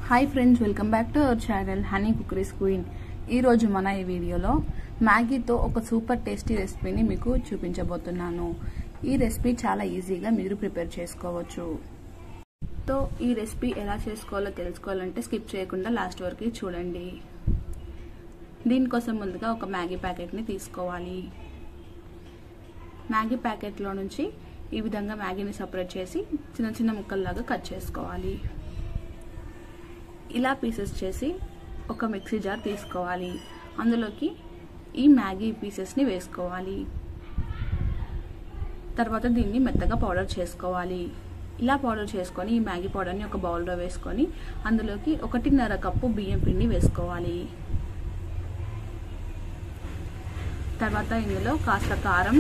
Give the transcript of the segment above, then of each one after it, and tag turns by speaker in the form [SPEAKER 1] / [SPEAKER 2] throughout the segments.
[SPEAKER 1] hi friends welcome back to our channel honey cookeries queen ఈరోజు మన ఈ వీడియోలో మ్యాగీతో ఒక సూపర్ టేస్టీ రెసిపీని మీకు చూపించబోతున్నాను ఈ రెసిపీ చాలా ఈజీగా మీరు ప్రిపేర్ చేసుకోవచ్చు తో ఈ రెసిపీ ఎలా చేసుకోవాలో తెలుసుకోవాలంటే స్కిప్ చేయకుండా లాస్ట్ వరకు చూడండి దీనికోసం ముందుగా ఒక మ్యాగీ ప్యాకెట్ని తీసుకోవాలి మ్యాగీ ప్యాకెట్లో నుంచి ఈ విధంగా మ్యాగీని సపరేట్ చేసి చిన్న చిన్న ముక్కల్లాగా కట్ చేసుకోవాలి ఇలా పీసెస్ చేసి ఒక మిక్సీ జార్ తీసుకోవాలి అందులోకి ఈ మ్యాగీ పీసెస్ని వేసుకోవాలి తర్వాత దీన్ని మెత్తగా పౌడర్ చేసుకోవాలి ఇలా పౌడర్ చేసుకొని ఈ మ్యాగీ పౌడర్ని ఒక బౌల్లో వేసుకొని అందులోకి ఒకటిన్నర కప్పు బియ్యం పిండి వేసుకోవాలి తర్వాత ఇందులో కాస్త కారం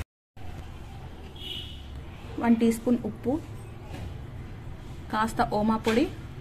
[SPEAKER 1] వన్ టీ స్పూన్ ఉప్పు కాస్త ఓమా పొడి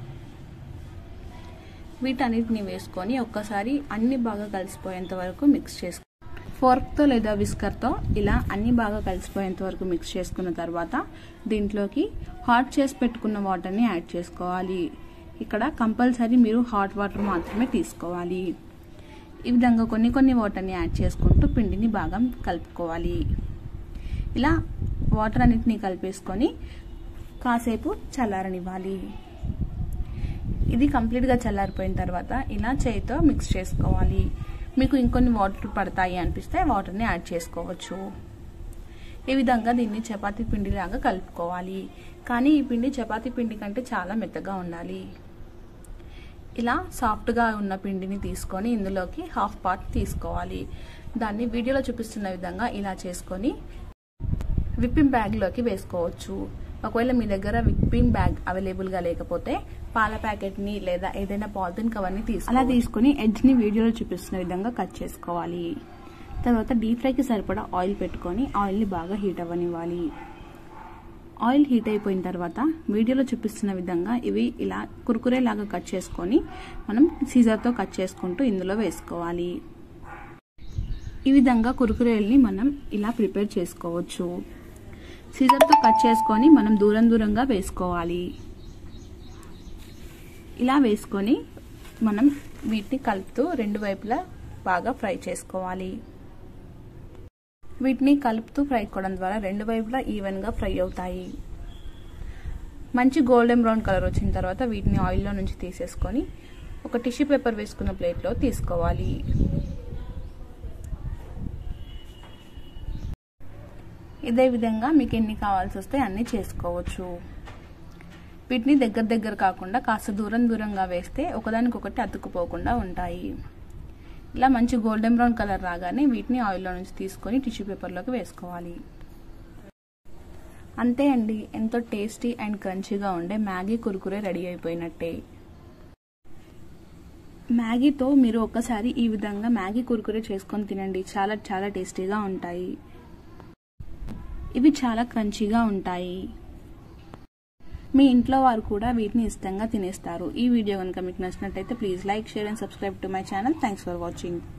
[SPEAKER 1] వీటన్నిటిని వేసుకొని ఒక్కసారి అన్ని బాగా కలిసిపోయేంత వరకు మిక్స్ చేసుకో ఫోర్క్తో లేదా విస్కర్తో ఇలా అన్ని బాగా కలిసిపోయేంత వరకు మిక్స్ చేసుకున్న తర్వాత దీంట్లోకి హాట్ చేసి పెట్టుకున్న వాటర్ని యాడ్ చేసుకోవాలి ఇక్కడ కంపల్సరీ మీరు హాట్ వాటర్ మాత్రమే తీసుకోవాలి ఈ విధంగా కొన్ని కొన్ని వాటర్ని యాడ్ చేసుకుంటూ పిండిని బాగా కలుపుకోవాలి ఇలా వాటర్ అన్నిటిని కలిపేసుకొని కాసేపు చల్లారనివ్వాలి ఇది కంప్లీట్గా చల్లారిపోయిన తర్వాత ఇలా చేయితో మిక్స్ చేసుకోవాలి మీకు ఇంకొన్ని వాటర్ పడతాయి అనిపిస్తే వాటర్ని యాడ్ చేసుకోవచ్చు ఈ విధంగా దీన్ని చపాతీ పిండిలాగా కలుపుకోవాలి కానీ ఈ పిండి చపాతీ పిండి కంటే చాలా మెత్తగా ఉండాలి ఇలా సాఫ్ట్గా ఉన్న పిండిని తీసుకొని ఇందులోకి హాఫ్ పార్ట్ తీసుకోవాలి దాన్ని వీడియోలో చూపిస్తున్న విధంగా ఇలా చేసుకొని విప్పింగ్ బ్యాగ్లోకి వేసుకోవచ్చు ఒకవేళ మీ దగ్గర విప్పింగ్ బ్యాగ్ అవైలబుల్గా లేకపోతే పాల ప్యాకెట్ని లేదా ఏదైనా పాలిథిన్ కవర్ని తీసు అలా తీసుకుని ఎడ్జ్ని వీడియోలో చూపిస్తున్న విధంగా కట్ చేసుకోవాలి తర్వాత డీప్ ఫ్రైకి సరిపడా ఆయిల్ పెట్టుకొని ఆయిల్ని బాగా హీట్ అవ్వనివ్వాలి ఆయిల్ హీట్ అయిపోయిన తర్వాత వీడియోలో చూపిస్తున్న విధంగా ఇవి ఇలా కురుకురే లాగా కట్ చేసుకొని మనం సీజర్తో కట్ చేసుకుంటూ ఇందులో వేసుకోవాలి ఈ విధంగా కురుకురేల్ని మనం ఇలా ప్రిపేర్ చేసుకోవచ్చు సీజర్తో కట్ చేసుకొని మనం దూరం దూరంగా వేసుకోవాలి ఇలా వేసుకొని మనం వీటిని కలుపుతూ రెండు వైపులా బాగా ఫ్రై చేసుకోవాలి వీటిని కలుపుతూ ఫ్రై చేసుకోవడం ద్వారా రెండు వైపులా ఈవెన్గా ఫ్రై అవుతాయి మంచి గోల్డెన్ బ్రౌన్ కలర్ వచ్చిన తర్వాత వీటిని ఆయిల్లో నుంచి తీసేసుకొని ఒక టిష్యూ పేపర్ వేసుకున్న ప్లేట్లో తీసుకోవాలి ఇదే విధంగా మీకు ఎన్ని కావాల్సి వస్తే అన్నీ చేసుకోవచ్చు వీటిని దగ్గర దగ్గర కాకుండా కాస్త దూరం దూరంగా వేస్తే ఒకదానికొకటి అతుక్కుపోకుండా ఉంటాయి ఇలా మంచి గోల్డెన్ బ్రౌన్ కలర్ రాగానే వీటిని ఆయిల్లో నుంచి తీసుకొని టిష్యూ పేపర్లోకి వేసుకోవాలి అంతే అండి ఎంతో టేస్టీ అండ్ క్రంచీగా ఉండే మ్యాగీ కురుకురే రెడీ అయిపోయినట్టే మ్యాగీతో మీరు ఒక్కసారి ఈ విధంగా మ్యాగీ కురుకురే చేసుకొని తినండి చాలా చాలా టేస్టీగా ఉంటాయి ఇవి చాలా క్రంచీగా ఉంటాయి మీ ఇంట్లో వారు కూడా వీటిని ఇష్టంగా తినేస్తారు ఈ వీడియో కనుక మీకు నచ్చినట్టయితే please like share and subscribe to my channel thanks for watching